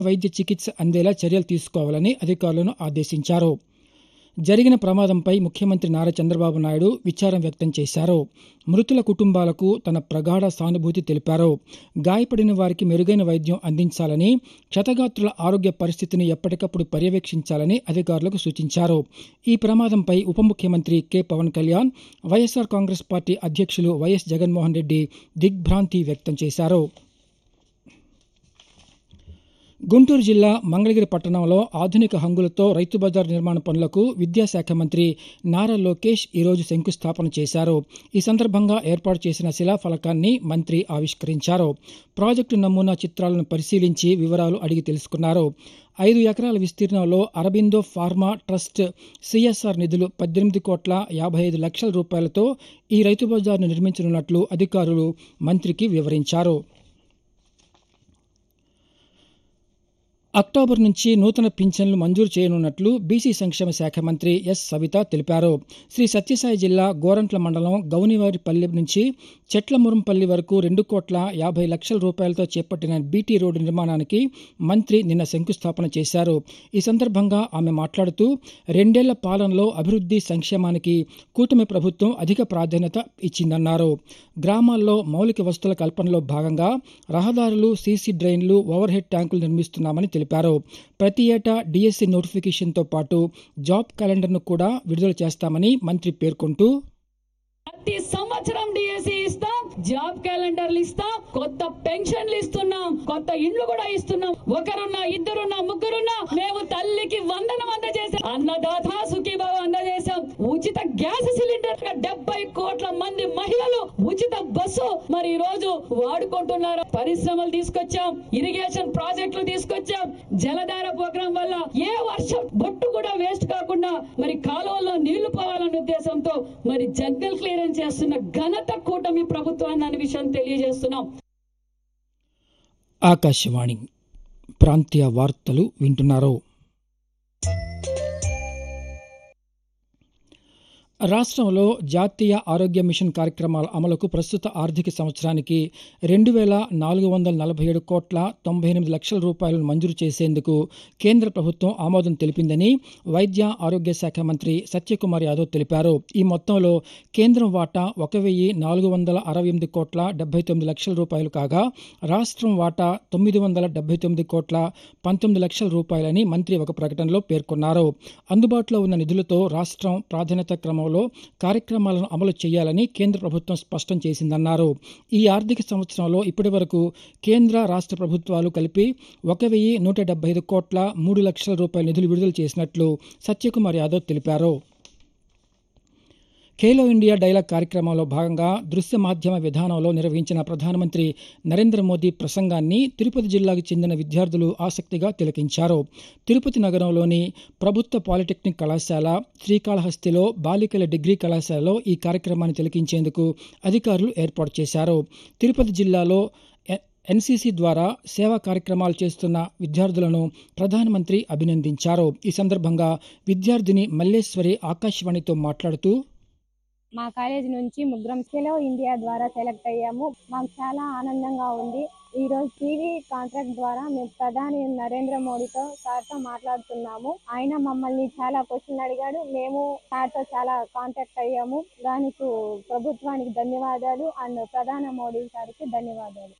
వైద్య చికిత్స అందేలా చర్యలు తీసుకోవాలని అధికారులను ఆదేశించారు జరిగిన ప్రమాదంపై ముఖ్యమంత్రి నారా చంద్రబాబు నాయుడు విచారం వ్యక్తం చేశారు మృతుల కుటుంబాలకు తన ప్రగాఢ సానుభూతి తెలిపారు గాయపడిన వారికి మెరుగైన వైద్యం అందించాలని క్షతగాత్రుల ఆరోగ్య పరిస్థితిని ఎప్పటికప్పుడు పర్యవేక్షించాలని అధికారులకు సూచించారు ఈ ప్రమాదంపై ఉప ముఖ్యమంత్రి K Pawan Kalyan YSR Congress party అధ్యక్షులు వైఎస్ జగన్మోహన్ రెడ్డి దిగ్భ్రాంతి వ్యక్తం చేశారు గుంటూరు జిల్లా మంగళగిరి పట్టణంలో ఆధునిక హంగులతో రైతు బజార్ నిర్మాణ పనులకు విద్యాశాఖ మంత్రి నారా లోకేష్ ఈరోజు శంకుస్థాపన చేశారు ఈ సందర్భంగా ఏర్పాటు చేసిన శిలాఫలకాన్ని మంత్రి ఆవిష్కరించారు ప్రాజెక్టు నమూనా చిత్రాలను పరిశీలించి వివరాలు అడిగి తెలుసుకున్నారు ఐదు ఎకరాల విస్తీర్ణంలో అరబిందో ఫార్మా ట్రస్ట్ సిఎస్ఆర్ నిధులు పద్దెనిమిది కోట్ల యాభై ఐదు లక్షల రూపాయలతో ఈ రైతు బజార్ను నిర్మించనున్నట్లు అధికారులు మంత్రికి వివరించారు అక్టోబర్ నుంచి నూతన పింఛన్లు మంజూరు చేయనున్నట్లు బీసీ సంక్షేమ శాఖ మంత్రి ఎస్ సవిత తెలిపారు శ్రీ సత్యసాయి జిల్లా గోరంట్ల మండలం గౌనివారిపల్లి నుంచి చెట్లమురంపల్లి వరకు రెండు కోట్ల యాభై లక్షల రూపాయలతో చేపట్టిన బీటీ రోడ్డు నిర్మాణానికి మంత్రి నిన్న శంకుస్థాపన చేశారు ఈ సందర్భంగా ఆమె మాట్లాడుతూ రెండేళ్ల పాలనలో అభివృద్ధి సంక్షేమానికి కూటమి ప్రభుత్వం అధిక ప్రాధాన్యత ఇచ్చిందన్నారు గ్రామాల్లో మౌలిక వస్తువుల కల్పనలో భాగంగా రహదారులు సీసీ డ్రైన్లు ఓవర్ హెడ్ ట్యాంకులు నిర్మిస్తున్నామని తెలిపారు ప్రతి ఏటా డిఎస్సి నోటిఫికేషన్తో పాటు జాబ్ క్యాలెండర్ను కూడా విడుదల చేస్తామని మంత్రి పేర్కొంటూ ప్రతి సంవత్సరం డిఎస్సి ఇస్తాం జాబ్ క్యాలెండర్లు ఇస్తాం కొత్త పెన్షన్లు ఇస్తున్నాం కొత్త ఇండ్లు కూడా ఇస్తున్నాం ఒకరున్నా ఇద్దరున్నా ముగ్గురున్నా మేము తల్లికి వందనం అందజేసాం అన్నదాత సుఖీభావ అందజేశాం ఉచిత గ్యాస్ సిలిండర్ డెబ్బై కోట్ల మంది మహిళలు ఉచిత బస్సు మరి ఈ రోజు వాడుకుంటున్నారు పరిశ్రమలు తీసుకొచ్చాం ఇరిగేషన్ ప్రాజెక్టులు తీసుకొచ్చాం జలధార ప్రోగ్రాం వల్ల ఏ వర్షం బొట్టు కూడా వేస్ట్ కాకుండా మరి కాలువల్లో నీళ్లు పోవాలనే ఉద్దేశంతో మరి జంగల్ క్లియరెన్స్ చేస్తున్న ఘనత కూటమి ప్రభుత్వాన్ని అనే విషయం తెలియజేస్తున్నాం ఆకాశవాణి ప్రాంతీయ వార్తలు వింటున్నారు రాష్ట్రంలో జాతీయ ఆరోగ్య మిషన్ కార్యక్రమాల అమలుకు ప్రస్తుత ఆర్థిక సంవత్సరానికి రెండు వేల నాలుగు వందల నలభై ఏడు కోట్ల తొంభై ఎనిమిది లక్షల రూపాయలను మంజూరు చేసేందుకు కేంద్ర ప్రభుత్వం ఆమోదం తెలిపిందని వైద్య ఆరోగ్య శాఖ మంత్రి సత్యకుమార్ యాదవ్ తెలిపారు ఈ మొత్తంలో కేంద్రం వాటా ఒక వెయ్యి నాలుగు వందల అరవై ఎనిమిది కోట్ల డెబ్బై తొమ్మిది లక్షల రూపాయలు కాగా రాష్ట్రం వాటా తొమ్మిది వందల డెబ్బై తొమ్మిది కోట్ల పంతొమ్మిది లక్షల రూపాయలని మంత్రి ఒక ప్రకటనలో పేర్కొన్నారు అందుబాటులో ఉన్న నిధులతో రాష్ట్రం ప్రాధాన్యత క్రమంలో కార్యక్రమాలను అమలు చేయాలని కేంద్ర ప్రభుత్వం స్పష్టం చేసిందన్నారు ఈ ఆర్థిక సంవత్సరంలో ఇప్పటి వరకు కేంద్ర రాష్ట్ర ప్రభుత్వాలు కలిపి ఒక వెయ్యి నూట డెబ్బై ఐదు కోట్ల మూడు లక్షల రూపాయల నిధులు విడుదల చేసినట్లు సత్యకుమార్ యాదవ్ తెలిపారు ఖేలో ఇండియా డైలాగ్ కార్యక్రమంలో భాగంగా దృశ్య మాధ్యమ విధానంలో నిర్వహించిన ప్రధానమంత్రి నరేంద్ర మోదీ ప్రసంగాన్ని తిరుపతి జిల్లాకు చెందిన విద్యార్థులు ఆసక్తిగా తిలకించారు తిరుపతి నగరంలోని ప్రభుత్వ పాలిటెక్నిక్ కళాశాల శ్రీకాళహస్తిలో బాలికల డిగ్రీ కళాశాలలో ఈ కార్యక్రమాన్ని తిలకించేందుకు అధికారులు ఏర్పాటు చేశారు తిరుపతి జిల్లాలో ఎన్సీసీ ద్వారా సేవా కార్యక్రమాలు చేస్తున్న విద్యార్థులను ప్రధానమంత్రి అభినందించారు ఈ సందర్భంగా విద్యార్థిని మల్లేశ్వరి ఆకాశవాణితో మాట్లాడుతూ మా కాలేజ్ నుంచి ముగ్గురం ఖేలో ఇండియా ద్వారా సెలెక్ట్ అయ్యాము మాకు చాలా ఆనందంగా ఉంది ఈ రోజు టీవీ కాంట్రాక్ట్ ద్వారా మేము ప్రధాని నరేంద్ర మోడీతో సార్తో మాట్లాడుతున్నాము ఆయన మమ్మల్ని చాలా క్వశ్చన్లు అడిగాడు మేము సార్తో చాలా కాంటాక్ట్ అయ్యాము దానికి ప్రభుత్వానికి ధన్యవాదాలు అండ్ ప్రధాన మోడీ సార్కి ధన్యవాదాలు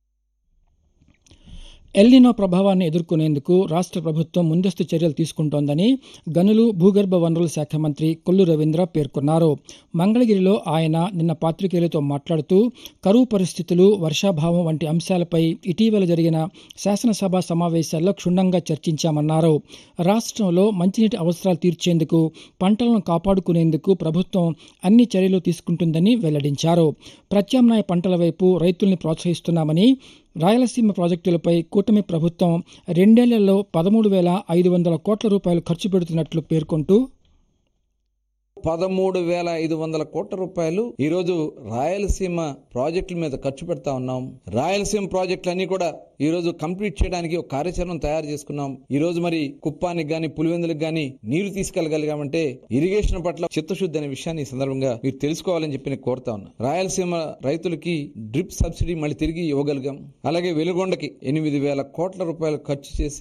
ఎల్నినో ప్రభావాన్ని ఎదుర్కొనేందుకు రాష్ట్ర ప్రభుత్వం ముందస్తు చర్యలు తీసుకుంటోందని గనులు భూగర్భ వనరుల శాఖ మంత్రి కొల్లు రవీంద్ర పేర్కొన్నారు మంగళగిరిలో ఆయన నిన్న పాత్రికేయులతో మాట్లాడుతూ కరువు పరిస్థితులు వర్షాభావం వంటి అంశాలపై ఇటీవల జరిగిన శాసనసభ సమావేశాల్లో క్షుణ్ణంగా చర్చించామన్నారు రాష్ట్రంలో మంచినీటి అవసరాలు తీర్చేందుకు పంటలను కాపాడుకునేందుకు ప్రభుత్వం అన్ని చర్యలు తీసుకుంటుందని వెల్లడించారు ప్రత్యామ్నాయ పంటల వైపు రైతుల్ని ప్రోత్సహిస్తున్నామని రాయలసీమ ప్రాజెక్టులపై కూటమి ప్రభుత్వం రెండేళ్లలో పదమూడు వేల ఐదు వందల కోట్ల రూపాయలు ఖర్చు పెడుతున్నట్లు పేర్కొంటూ పదమూడు వేల ఐదు వందల కోట్ల రూపాయలు ఈ రోజు రాయలసీమ ప్రాజెక్టుల మీద ఖర్చు పెడతా ఉన్నాం రాయలసీమ ప్రాజెక్టులన్నీ కూడా ఈ రోజు కంప్లీట్ చేయడానికి ఒక కార్యాచరణ తయారు చేసుకున్నాం ఈ రోజు మరి కుప్పానికి గాని పులివెందులకు గాని నీరు తీసుకెళ్లగలిగామంటే ఇరిగేషన్ పట్ల చిత్తశుద్ధి అనే విషయాన్ని ఈ సందర్భంగా మీరు తెలుసుకోవాలని చెప్పి నేను కోరుతా ఉన్నా రాయలసీమ రైతులకి డ్రిప్ సబ్సిడీ మళ్ళీ తిరిగి ఇవ్వగలిగాం అలాగే వెలుగొండకి ఎనిమిది వేల కోట్ల రూపాయలు ఖర్చు చేసి